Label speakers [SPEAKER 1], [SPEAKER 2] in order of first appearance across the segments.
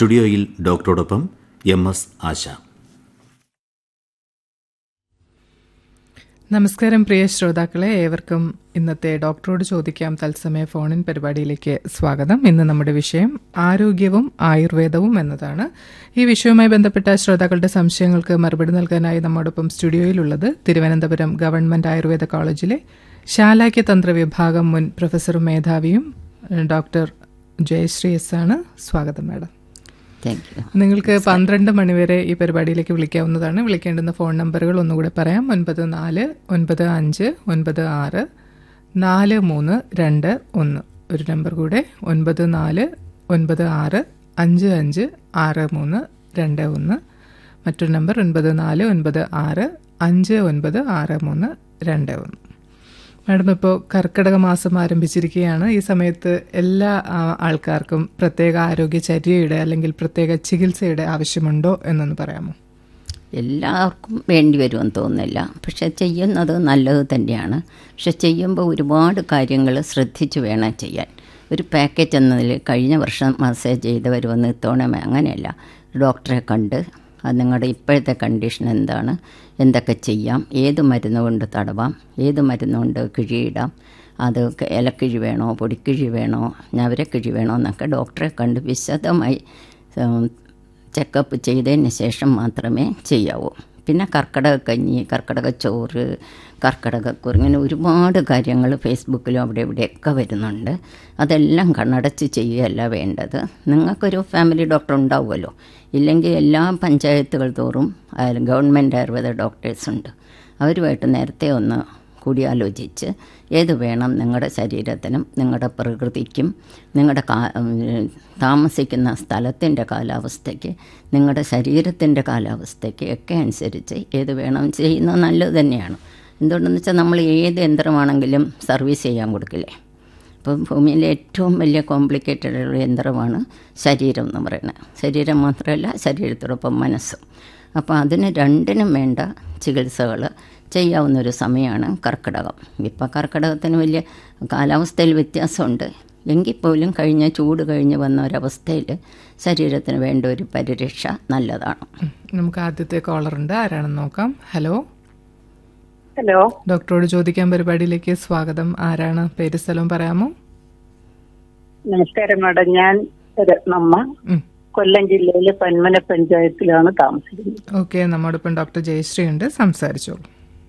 [SPEAKER 1] സ്റ്റുഡിയോയിൽ ഡോക്ടറോടൊപ്പം M S ആശ
[SPEAKER 2] നമസ്കാരം പ്രിയ ശ്രോതാക്കളെ ഏവർക്കും ഇന്നത്തെ ഡോക്ടറോട് ചോദിക്കാം തത്സമയ ഫോണിൻ പരിപാടിയിലേക്ക് സ്വാഗതം ഇന്ന് നമ്മുടെ വിഷയം ആരോഗ്യവും ആയുർവേദവും എന്നതാണ് ഈ വിഷയവുമായി ബന്ധപ്പെട്ട ശ്രോതാക്കളുടെ സംശയങ്ങൾക്ക് മറുപടി നൽകാനായി നമ്മോടൊപ്പം സ്റ്റുഡിയോയിലുള്ളത് തിരുവനന്തപുരം ഗവൺമെന്റ് ആയുർവേദ കോളേജിലെ ശാലാക്യ തന്ത്ര വിഭാഗം മുൻ പ്രൊഫസറും മേധാവിയും ഡോക്ടർ ജയശ്രീ എസ് ആണ് സ്വാഗതം മാഡം
[SPEAKER 3] താങ്ക് യു
[SPEAKER 2] നിങ്ങൾക്ക് പന്ത്രണ്ട് മണിവരെ ഈ പരിപാടിയിലേക്ക് വിളിക്കാവുന്നതാണ് വിളിക്കേണ്ടുന്ന ഫോൺ നമ്പറുകൾ ഒന്നുകൂടെ പറയാം ഒൻപത് നാല് ഒൻപത് അഞ്ച് ഒൻപത് ആറ് നാല് മൂന്ന് രണ്ട് ഒന്ന് ഒരു നമ്പർ കൂടെ ഒൻപത് നാല് ഒൻപത് ആറ് അഞ്ച് അഞ്ച് ആറ് മൂന്ന് രണ്ട് ഒന്ന് മറ്റൊരു നമ്പർ ഒൻപത് നാല് ഒൻപത് ആറ് അഞ്ച് ഒൻപത് ആറ് മൂന്ന് രണ്ട് ഒന്ന് മാഡം ഇപ്പോൾ കർക്കിടക മാസം ആരംഭിച്ചിരിക്കുകയാണ് ഈ സമയത്ത് എല്ലാ ആ, ആൾക്കാർക്കും പ്രത്യേക ആരോഗ്യചര്യയുടെ അല്ലെങ്കിൽ പ്രത്യേക ചികിത്സയുടെ ആവശ്യമുണ്ടോ എന്നൊന്ന് പറയാമോ
[SPEAKER 3] എല്ലാവർക്കും വേണ്ടി വരുമെന്ന് തോന്നുന്നില്ല പക്ഷെ ചെയ്യുന്നത് നല്ലത് തന്നെയാണ് പക്ഷെ ചെയ്യുമ്പോൾ ഒരുപാട് കാര്യങ്ങൾ ശ്രദ്ധിച്ച് വേണം ചെയ്യാൻ ഒരു പാക്കേജ് എന്നതിൽ കഴിഞ്ഞ വർഷം മസാജ് ചെയ്തവർ വന്ന് ഇത്തവണ അങ്ങനെയല്ല ഡോക്ടറെ കണ്ട് അത് നിങ്ങളുടെ ഇപ്പോഴത്തെ കണ്ടീഷൻ എന്താണ് എന്തൊക്കെ ചെയ്യാം ഏത് മരുന്ന് കൊണ്ട് തടവാം ഏത് മരുന്ന് കൊണ്ട് കിഴിയിടാം അത് ക- ഇലക്കിഴി വേണോ പൊടിക്കിഴി വേണോ ഞവരക്കിഴി വേണോ എന്നൊക്കെ ഡോക്ടറെ കണ്ട് വിശദമായി ഉം, ചെക്കപ്പ് ചെയ്തതിന് ശേഷം മാത്രമേ ചെയ്യാവൂ പിന്നെ കർക്കിടക കഞ്ഞി കർക്കിടക ചോറ് കർക്കിടകക്കുറി ഇങ്ങനെ ഒരുപാട് കാര്യങ്ങൾ ഫേസ്ബുക്കിലും അവിടെ ഇവിടെയൊക്കെ വരുന്നുണ്ട് അതെല്ലാം കണ്ണടച്ച് ചെയ്യുകയല്ല വേണ്ടത് നിങ്ങൾക്കൊരു ഫാമിലി ഡോക്ടർ ഉണ്ടാവുമല്ലോ ഇല്ലെങ്കിൽ എല്ലാ പഞ്ചായത്തുകൾ തോറും ആയാലും ഗവൺമെൻറ് ആയുർവേദ ഡോക്ടേഴ്സ് ഉണ്ട് അവരുമായിട്ട് നേരത്തെ ഒന്ന് കൂടിയാലോചിച്ച് ഏത് വേണം നിങ്ങളുടെ ശരീരത്തിനും നിങ്ങളുടെ പ്രകൃതിക്കും നിങ്ങളുടെ കാ ഉം, താമസിക്കുന്ന സ്ഥലത്തിൻ്റെ കാലാവസ്ഥയ്ക്ക് നിങ്ങളുടെ ശരീരത്തിൻ്റെ കാലാവസ്ഥയ്ക്ക് ഒക്കെ അനുസരിച്ച് ഏത് വേണം ചെയ്യുന്നത് നല്ലത് തന്നെയാണ് എന്തുകൊണ്ടെന്ന് വെച്ചാൽ നമ്മൾ ഏത് യന്ത്രമാണെങ്കിലും സർവീസ് ചെയ്യാൻ കൊടുക്കില്ലേ ഇപ്പം ഭൂമിയിലെ ഏറ്റവും വലിയ കോംപ്ലിക്കേറ്റഡ് ഉള്ള യന്ത്രമാണ് ശരീരം എന്ന് പറയുന്നത് ശരീരം മാത്രമല്ല ശരീരത്തോടൊപ്പം മനസ്സും അപ്പോൾ അതിന് രണ്ടിനും വേണ്ട ചികിത്സകൾ ചെയ്യാവുന്ന ഒരു സമയമാണ് കർക്കിടകം ഇപ്പം കർക്കിടകത്തിന് വലിയ കാലാവസ്ഥയിൽ വ്യത്യാസമുണ്ട് എങ്കിൽ പോലും കഴിഞ്ഞ ചൂട് കഴിഞ്ഞ് വന്ന ഒരവസ്ഥയിൽ ശരീരത്തിന് വേണ്ട ഒരു പരിരക്ഷ നല്ലതാണ്
[SPEAKER 2] ഉം. നമുക്ക് ആദ്യത്തെ കോളർ ഉണ്ട് ആരാണെന്ന് നോക്കാം ഹലോ
[SPEAKER 4] ഹലോ
[SPEAKER 2] ഡോക്ടറോട് ചോദിക്കാൻ പരിപാടിയിലേക്ക് സ്വാഗതം ആരാണ് പേര് സ്ഥലവും പറയാമോ
[SPEAKER 4] നമസ്കാരം മാഡം ഞാൻ രത്നമ്മ
[SPEAKER 2] ഉം.
[SPEAKER 4] കൊല്ലം ജില്ലയിലെ പന്മന പഞ്ചായത്തിലാണ് താമസിക്കുന്നത്
[SPEAKER 2] ഓക്കെ നമ്മോടൊപ്പം ഡോക്ടർ ജയശ്രീ ഉണ്ട് സംസാരിച്ചോളൂ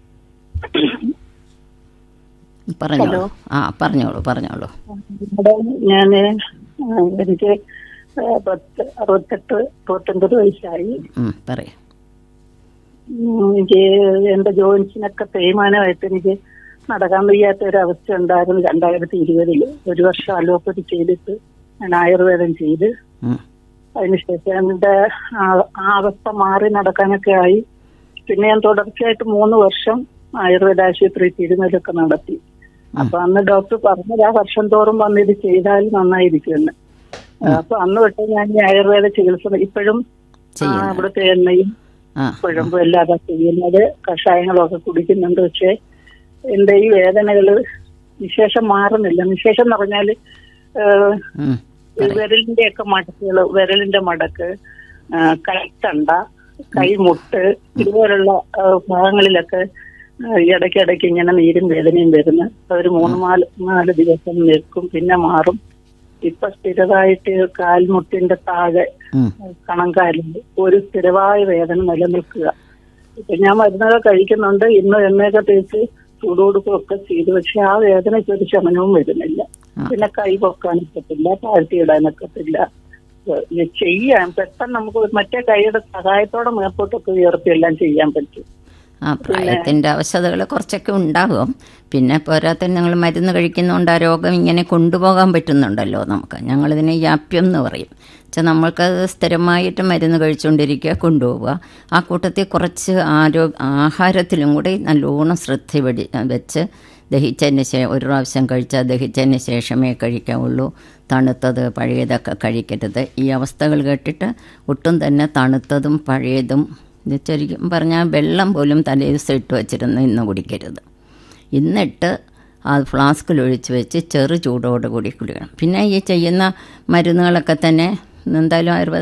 [SPEAKER 3] പറഞ്ഞോളൂ ആ പറഞ്ഞോളൂ പറഞ്ഞോളൂ
[SPEAKER 4] മാഡം ഞാന് ആ, എനിക്ക് ആ, പത്ത് അറുപത്തെട്ട് അറുപത്തൊൻപത് വയസ്സായി
[SPEAKER 3] ഉം, പറയൂ
[SPEAKER 4] ഉം, എനിക്ക് എന്റെ ജോയിൻസിനൊക്കെ തേയ്മാനമായിട്ട് എനിക്ക് നടക്കാൻ വയ്യാത്ത ഒരു അവസ്ഥ ഉണ്ടായിരുന്നു രണ്ടായിരത്തി ഇരുപതില് ഒരു വർഷം അലോപ്പതി ചെയ്തിട്ട് ഞാൻ ആയുർവേദം ചെയ്ത്
[SPEAKER 3] ഉം,
[SPEAKER 4] അതിനുശേഷം എന്റെ ആ- ആ അവസ്ഥ മാറി നടക്കാനൊക്കെ ആയി പിന്നെ ഞാൻ തുടർച്ചയായിട്ട് മൂന്ന് വർഷം ആയുർവേദ ആശുപത്രി തിരുമലൊക്കെ നടത്തി അപ്പൊ അന്ന് ഡോക്ടർ പറഞ്ഞത് ആ വർഷം തോറും വന്ന് ഇത് ചെയ്താൽ നന്നായിരിക്കുമെന്ന് അപ്പൊ അന്ന് തൊട്ട് ഞാൻ ഈ ആയുർവേദ ചികിത്സ ഇപ്പോഴും ആ, ഇവിടുത്തെ എണ്ണയും
[SPEAKER 3] ആ
[SPEAKER 4] കുഴമ്പും എല്ലാം ചെയ്യുന്നത് കഷായങ്ങളൊക്കെ കുടിക്കുന്നുണ്ട് പക്ഷെ എന്റെ ഈ വേദനകള് വിശേഷം മാറുന്നില്ല വിശേഷം എന്ന് പറഞ്ഞാല് ഏഹ്,
[SPEAKER 3] ഉം,
[SPEAKER 4] ഈ വിരലിന്റെ ഒക്കെ മടക്കുകൾ വിരലിന്റെ മടക്ക് ആ, കൈത്തണ്ട കൈമുട്ട് ഇതുപോലുള്ള ആ, ഭാഗങ്ങളിലൊക്കെ ആ, ഇടയ്ക്കിടയ്ക്ക് ഇങ്ങനെ നീരും വേദനയും വരുന്നു ഒരു മൂന്ന് നാല് നാല് ദിവസം നിൽക്കും പിന്നെ മാറും ഇപ്പൊ സ്ഥിരമായിട്ട് കാൽമുട്ടിന്റെ താഴെ
[SPEAKER 3] ഉം,
[SPEAKER 4] കണങ്കാലിൽ ഒരു സ്ഥിരമായ വേദന നിലനിൽക്കുക ഇപ്പൊ ഞാൻ മരുന്നുകൾ കഴിക്കുന്നുണ്ട് ഇന്ന് എണ്ണയൊക്കെ തേച്ച് ചൂടുകൊടുക്കുകയൊക്കെ ചെയ്തു പക്ഷെ ആ വേദനയ്ക്ക് ഒരു ശമനവും വരുന്നില്ല പിന്നെ കൈ പൊക്കാനൊക്കത്തില്ല താഴ്ത്തിയിടാനൊക്കത്തില്ല ഏഹ് ചെയ്യാൻ പെട്ടെന്ന് നമുക്ക് മറ്റേ കൈയുടെ സഹായത്തോടെ മേപ്പോട്ടൊക്കെ ഉയർത്തിയെല്ലാം ചെയ്യാൻ പറ്റും
[SPEAKER 3] ആ പ്രായത്തിൻ്റെ അവശതകൾ കുറച്ചൊക്കെ ഉണ്ടാകും പിന്നെ പോരാത്തതിന് ഞങ്ങൾ മരുന്ന് കഴിക്കുന്നതുകൊണ്ട് ആ രോഗം ഇങ്ങനെ കൊണ്ടുപോകാൻ പറ്റുന്നുണ്ടല്ലോ നമുക്ക് ഞങ്ങളിതിനെ യാപ്യം എന്ന് പറയും വെച്ചാൽ നമ്മൾക്കത് സ്ഥിരമായിട്ട് മരുന്ന് കഴിച്ചുകൊണ്ടിരിക്കുക കൊണ്ടുപോവുക ആ കൂട്ടത്തിൽ കുറച്ച് ആരോ ആഹാരത്തിലും കൂടി നല്ലോണം ശ്രദ്ധ വെടി വെച്ച് ദഹിച്ചതിന് ശേഷം ഒരു പ്രാവശ്യം കഴിച്ചാൽ ദഹിച്ചതിന് ശേഷമേ കഴിക്കാവുള്ളൂ തണുത്തത് പഴയതൊക്കെ കഴിക്കരുത് ഈ അവസ്ഥകൾ കേട്ടിട്ട് ഒട്ടും തന്നെ തണുത്തതും പഴയതും ഇത് ശരിക്കും പറഞ്ഞാൽ വെള്ളം പോലും തലേ ദിവസം ഇട്ട് വച്ചിരുന്ന് ഇന്ന് കുടിക്കരുത് ഇന്നിട്ട് ആ ഫ്ലാസ്കിൽ ഒഴിച്ച് വെച്ച് ചെറു ചൂടോട് കൂടി കുടിക്കണം പിന്നെ ഈ ചെയ്യുന്ന മരുന്നുകളൊക്കെ തന്നെ എന്തായാലും ആയുർവേദ